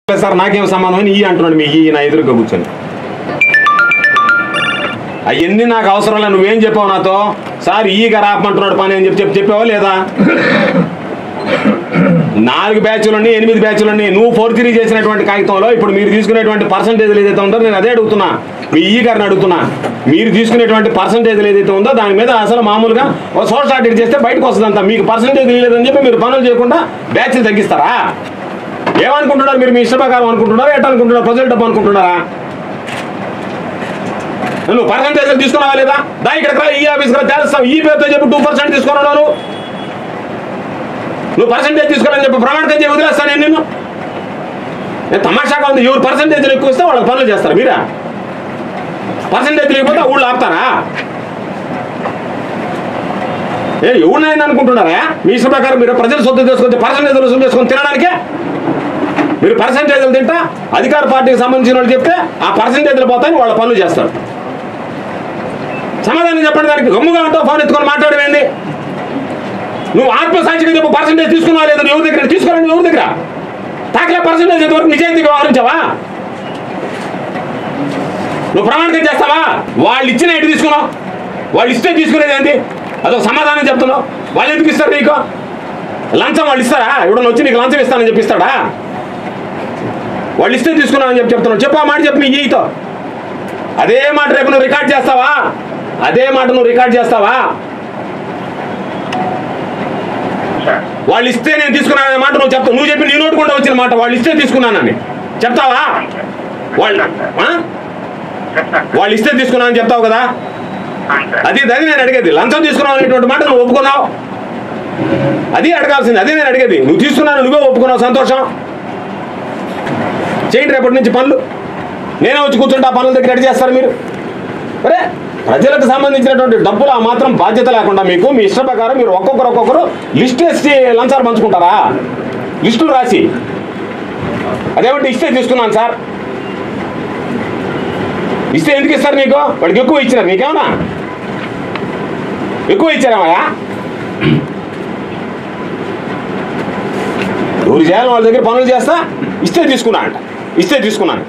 Sir నాకేం సంబంధం అని ఈ అంటున్నాడు మీ ఈ నా ఎదురుగా కూర్చొని అవన్నీ నాకు అవసరం లేదు నువ్వేం చెప్పావు నాతో సార్ ఈగా రాపమంటున్నాడు పని అని చెప్పి చెప్పి చెప్పావా లేదా నాలుగు బ్యాచ్లు ఉన్నాయి ఎనిమిది బ్యాచ్లు ఉన్నాయి నువ్వు ఫోర్ త్రీ చేసినటువంటి కాగితంలో ఇప్పుడు మీరు తీసుకునేటువంటి పర్సంటేజ్లు ఏదైతే ఉందో నేను అదే అడుగుతున్నా మీ ఈ గారిని అడుగుతున్నా మీరు తీసుకునేటువంటి పర్సంటేజ్లు ఏదైతే ఉందో దాని మీద అసలు మామూలుగా ఒక సోర్స్ ఆడిట్ చేస్తే బయటకు వస్తుందంట మీకు పర్సంటేజ్ లేదని చెప్పి మీరు పనులు చేయకుండా బ్యాచ్లు తగ్గిస్తారా ఏమనుకుంటున్నారు మీరు మీ ఇష్ట ప్రకారం అనుకుంటున్నారా ఎట్లా అనుకుంటున్నారు ప్రజల డబ్బు అనుకుంటున్నారా నువ్వు పర్సంటేజ్ తీసుకున్నావా లేదా దా ఇక్కడికి రా ఈ ఆఫీస్కి రా చేస్తాం ఈ పేరుతో చెప్పి టూ పర్సెంట్ తీసుకున్నావు నువ్వు నువ్వు పర్సంటేజ్ తీసుకోవాలని చెప్పి ప్రమాణకం చెప్పి వదిలేస్తాను నేను నిన్ను నేను తమాషాగా ఉంది ఎవరు పర్సంటేజ్ ఎక్కువ ఇస్తే వాళ్ళకి పనులు చేస్తారు మీరా పర్సంటేజ్ లేకపోతే ఊళ్ళో ఆపుతారా ఏ ఎవరినైనా అనుకుంటున్నారా మీ ఇష్ట ప్రకారం మీరు ప్రజలు సొత్తు చేసుకొని పర్సంటేజ్ వసూలు చేసుకొని తినడానికే మీరు పర్సంటేజ్లు తింటా అధికార పార్టీకి సంబంధించిన వాళ్ళు చెప్తే ఆ పర్సంటేజ్లు పోతాయని వాళ్ళ పనులు చేస్తారు సమాధానం చెప్పండి దానికి గమ్ముగా ఉంటావు ఫోన్ ఎత్తుకొని మాట్లాడవేంది నువ్వు ఆత్మసాక్షిగా చెప్పు పర్సంటేజ్ తీసుకున్నావా లేదా ఎవరి దగ్గర తీసుకోవాలని ఎవరి దగ్గర తాకలే పర్సంటేజ్ ఇంతవరకు నిజాయితీగా వ్యవహరించావా నువ్వు ప్రమాణికం చేస్తావా వాళ్ళు ఇచ్చిన ఎటు తీసుకున్నావు వాళ్ళు ఇస్తే తీసుకునేది ఏంటి అదొక సమాధానం చెప్తున్నావు వాళ్ళు ఎందుకు ఇస్తారు నీకు లంచం వాళ్ళు ఇస్తారా ఎవడన్నా వచ్చి నీకు లంచం ఇస్తానని చెప్పి ఇస్తాడా వాళ్ళు ఇస్తే తీసుకున్నావు అని చెప్పి చెప్తున్నావు చెప్పు ఆ మాట చెప్పు నీ ఈతో అదే మాట రేపు నువ్వు రికార్డ్ చేస్తావా అదే మాట నువ్వు రికార్డ్ చేస్తావా వాళ్ళు ఇస్తే నేను తీసుకున్నాను అనే మాట నువ్వు చెప్తావు నువ్వు చెప్పి నీ నోటుకుండా వచ్చిన మాట వాళ్ళు ఇస్తే తీసుకున్నానని చెప్తావా వాళ్ళు ఆ? వాళ్ళు ఇస్తే తీసుకున్నానని చెప్తావు కదా అది అది నేను అడిగేది లంచం తీసుకున్నావు అనేటువంటి మాట నువ్వు ఒప్పుకున్నావు అది అడగాల్సింది అదే నేను అడిగేది నువ్వు తీసుకున్నాను నువ్వే ఒప్పుకున్నావు సంతోషం చేయండి రేపటి నుంచి పనులు నేనే వచ్చి కూర్చుంటే ఆ పనుల దగ్గర రెడీ చేస్తారు మీరు అరే ప్రజలకు సంబంధించినటువంటి డబ్బులు ఆ మాత్రం బాధ్యత లేకుండా మీకు మీ ఇష్ట ప్రకారం మీరు ఒక్కొక్కరు ఒక్కొక్కరు లిస్ట్ వేసి లంచాలు పంచుకుంటారా లిస్టులు రాసి అదేమంటే ఇస్తే తీసుకున్నాను సార్ ఇస్తే ఎందుకు ఇస్తారు నీకు వాడికి ఎక్కువ ఇచ్చినారు నీకేమన్నా ఎక్కువ ఇచ్చారేమయ్యా ఎవరు చేయాలి వాళ్ళ దగ్గర పనులు చేస్తా ఇస్తే తీసుకున్నా అంట ఇస్తే తీసుకున్నాను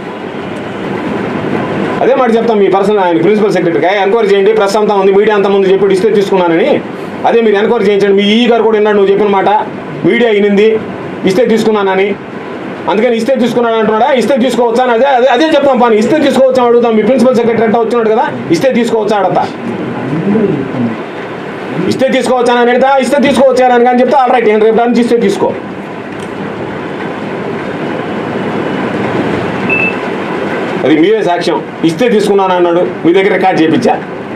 అదే మాట చెప్తాం మీ పర్సన్ ఆయన ప్రిన్సిపల్ సెక్రటరీకి ఎంక్వైరీ చేయండి ప్రెస్ అంతా ఉంది మీడియా అంతా ముందు చెప్పి ఇస్తే తీసుకున్నానని అదే మీరు ఎంక్వైరీ చేయించండి మీ ఈ గారు కూడా విన్నాడు నువ్వు చెప్పిన మాట మీడియా అయినింది ఇస్తే తీసుకున్నానని అందుకని ఇస్తే తీసుకున్నాను అంటున్నాడా ఇస్తే తీసుకోవచ్చా అని అదే అదే అదే చెప్తాం పని ఇస్తే తీసుకోవచ్చా అని అడుగుతాం మీ ప్రిన్సిపల్ సెక్రటరీ అంటే వచ్చినాడు కదా ఇస్తే తీసుకోవచ్చా అడతా ఇస్తే తీసుకోవచ్చా అని అడిగితే ఇస్తే తీసుకోవచ్చా అని కానీ చెప్తే ఆల్ రైట్ నేను రేపు నుంచి ఇస్తే తీసుకో అది మీరే సాక్ష్యం ఇస్తే తీసుకున్నాను అన్నాడు మీ దగ్గర రికార్డ్ చేయించా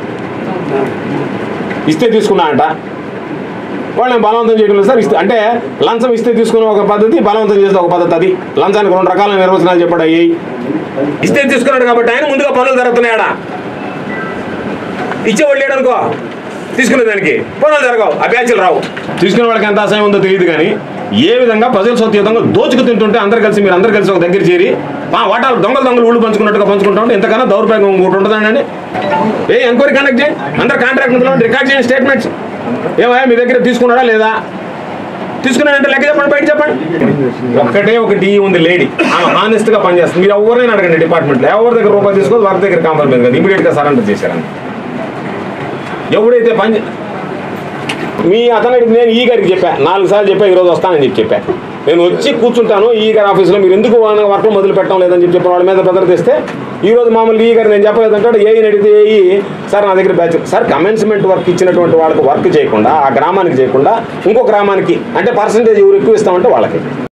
ఇస్తే తీసుకున్నా అంట వాళ్ళని బలవంతం చేయడం లేదు సార్ ఇస్తే అంటే లంచం ఇస్తే తీసుకునే ఒక పద్ధతి బలవంతం చేసే ఒక పద్ధతి అది లంచానికి రెండు రకాల నిర్వచనాలు చెప్పాడు అయ్యి ఇస్తే తీసుకున్నాడు కాబట్టి ఆయన ముందుగా పనులు జరుగుతున్నాయి ఆడ ఇచ్చేవాళ్ళు లేడు అనుకో తీసుకునే దానికి పనులు జరగవు ఆ బ్యాచ్లు రావు తీసుకునే వాళ్ళకి ఎంత ఆశయం ఉందో తెలియదు కానీ ఏ విధంగా ప్రజల సొత్తుతంగా దోచుకు తింటుంటే అందరు కలిసి మీరు అందరు కలిసి ఒక దగ్గర చేరి మా వాటాలు దొంగలు దొంగలు ఊళ్ళు పంచుకున్నట్టుగా పంచుకుంటా ఉంటే ఎంతకన్నా దౌర్భాగ్యం ఇంకోటి ఉంటుందండి ఏ ఎంక్వైరీ కండక్ట్ చేయండి అందరు కాంట్రాక్ట్ ఉంటుందో రికార్డ్ చేయండి స్టేట్మెంట్స్ ఏమయ్యా మీ దగ్గర తీసుకున్నాడా లేదా తీసుకున్నాడంటే లెక్క చెప్పండి బయట చెప్పండి ఒక్కటే ఒక టీ ఉంది లేడీ ఆమె హానెస్ట్ గా పనిచేస్తుంది మీరు ఎవరైనా అడగండి డిపార్ట్మెంట్లో ఎవరి దగ్గర రూపాయి తీసుకోదు వారి దగ్గర కాంప్రమైజ్ కదా ఇమీడియట్ గా సరెండర్ చేశారని ఎవడైతే పని మీ అతనికి నేను ఈ గారికి చెప్పా నాలుగు సార్లు చెప్పా ఈరోజు వస్తానని చెప్పి చెప్పా నేను వచ్చి కూర్చుంటాను ఈ గారి ఆఫీస్లో మీరు ఎందుకు వర్క్ మొదలు పెట్టడం లేదని చెప్పి చెప్పిన వాళ్ళ మీద బెదర్ తెస్తే ఈ రోజు మామూలు ఈ గారు నేను చెప్పలేదంటాడు ఏ అడిగితే ఏ సార్ నా దగ్గర బ్యాచ్ సార్ కమెన్స్మెంట్ వర్క్ ఇచ్చినటువంటి వాళ్ళకి వర్క్ చేయకుండా ఆ గ్రామానికి చేయకుండా ఇంకో గ్రామానికి అంటే పర్సంటేజ్ ఎవరు ఎక్కువ ఇస్తామంటే వాళ్ళకి